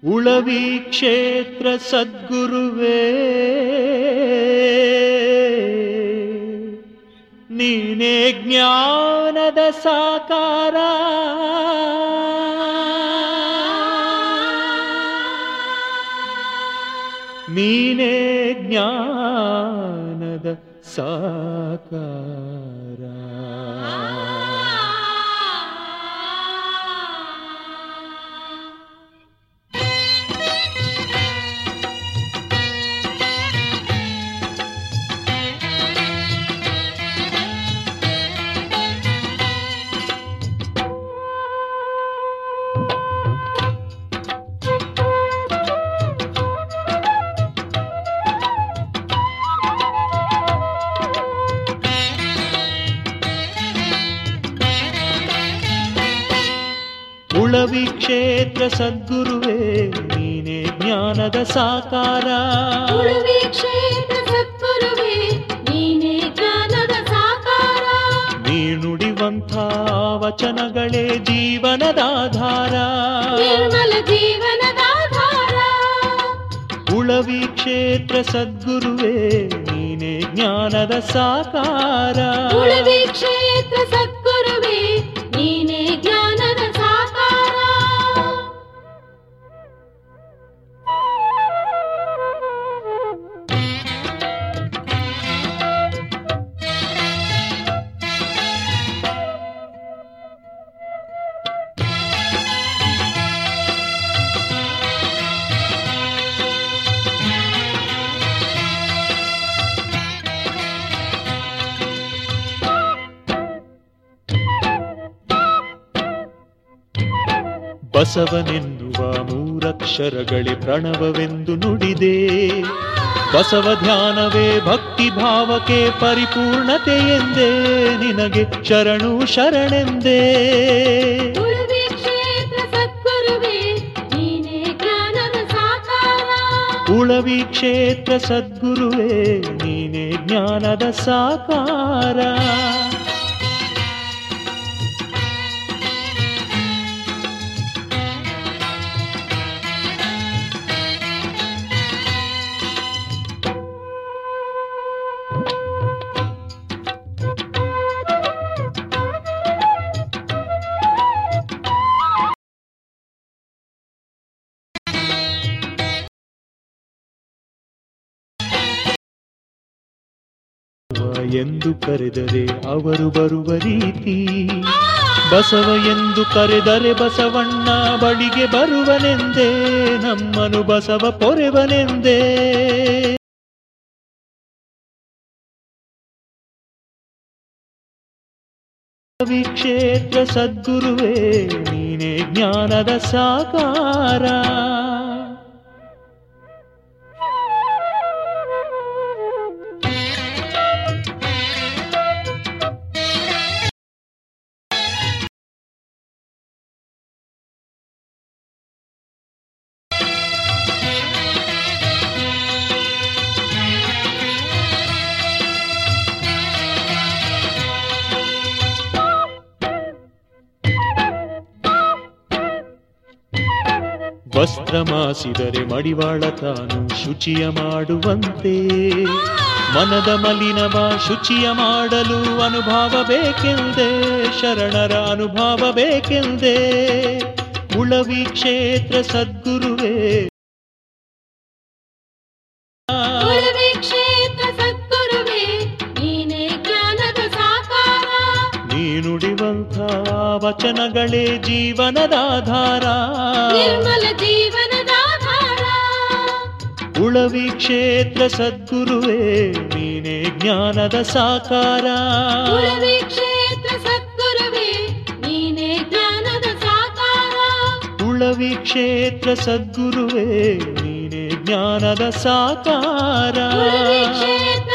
ಉಳವಿ ಕ್ಷೇತ್ರ ಸದ್ಗುರುವೇ ನೀನೇ ಜ್ಞಾನದ ಸಾಕಾರ ನೀನೇ ಜ್ಞಾನದ ಸಾಕಾರ ಉಳವಿ ಕ್ಷೇತ್ರ ಸದ್ಗುರುವೇ ನೀನೇ ಜ್ಞಾನದ ಸಾಕಾರ ಉಳುವಿ ಕ್ಷೇತ್ರ ಸದ್ಗುರುವೇ ನೀನೇ ಜ್ಞಾನದ ಸಾಕಾರ ನೀ ನುಡಿವಂಥ ವಚನಗಳೇ ಜೀವನದಾಧಾರ ನಿರ್ಮಲ ಜೀವನದಾಧಾರ ಉಳವಿ ಕ್ಷೇತ್ರ ಸದ್ಗುರುವೇ ನೀನೇ ಜ್ಞಾನದ ಸಾಕಾರ ಉಳುವಿ ಕ್ಷೇತ್ರ ಸದ್ಗುರುವೇ ನೀನೇ ಜ್ಞಾನದ ಸಾಕಾರ ಬಸವನೆನ್ನುವ ಮೂರಕ್ಷರಗಳೇ ಪ್ರಣವವೆಂದು ನುಡಿದೆ ಬಸವ ಧ್ಯಾನವೇ ಭಕ್ತಿ ಭಾವಕ್ಕೆ ಪರಿಪೂರ್ಣತೆ ಎಂದೇ ನಿನಗೆ ಶರಣು ಶರಣೆಂದೇ ಉಳುವಿ ಕ್ಷೇತ್ರ ಸದ್ಗುರುವೇ ನೀನೇ ಜ್ಞಾನದ ಸಾಕಾರ ಉಳವಿ ಕ್ಷೇತ್ರ ಸದ್ಗುರುವೇ ನೀನೇ ಜ್ಞಾನದ ಸಾಕಾರ ಎಂದು ಕರೆದರೆ ಅವರು ಬರುವ ರೀತಿ ಬಸವ ಎಂದು ಕರೆದರೆ ಬಸವಣ್ಣ ಬಳಿಗೆ ಬರುವನೆಂದೇ ನಮ್ಮನು ಬಸವ ಪೊರೆವನೆಂದೇ ಕ್ಷೇತ್ರ ಸದ್ಗುರುವೇ ನೀನೇ ಜ್ಞಾನದ ಸಾಕಾರ ವಸ್ತ್ರ ಮಾಸಿದರೆ ಮಡಿವಾಳ ತಾನು ಶುಚಿಯ ಮಾಡುವಂತೆ ಮನದ ಮಲಿನವ ಶುಚಿಯ ಮಾಡಲು ಅನುಭವ ಬೇಕೆಂದೇ ಶರಣರ ಅನುಭವ ಬೇಕೆಂದೇ ಉಳವಿ ಕ್ಷೇತ್ರ ಸದ್ಗುರುವೇ ಉಳುವಿ ಕ್ಷೇತ್ರ ಸದ್ಗುರುವೇ ನೀನೇ ಜ್ಞಾನದ ಸಾಕಾರ ನೀ ನುಡಿವಂಥ ವಚನಗಳೇ ಜೀವನದಾಧಾರ ನಿರ್ಮಲ ಜೀವನದಾಧಾರ ಉಳವಿ ಕ್ಷೇತ್ರ ಸದ್ಗುರುವೇ ನೀನೇ ಜ್ಞಾನದ ಸಾಕಾರ ಉಳುವಿ ಕ್ಷೇತ್ರ ಸದ್ಗುರುವೇ ನೀನೇ ಜ್ಞಾನದ ಸಾಕಾರ ಉಳವಿ ಕ್ಷೇತ್ರ ಸದ್ಗುರುವೇ ನೀನೇ ಜ್ಞಾನದ ಸಾಕಾರ ಉಳುವಿ ಕ್ಷೇತ್ರ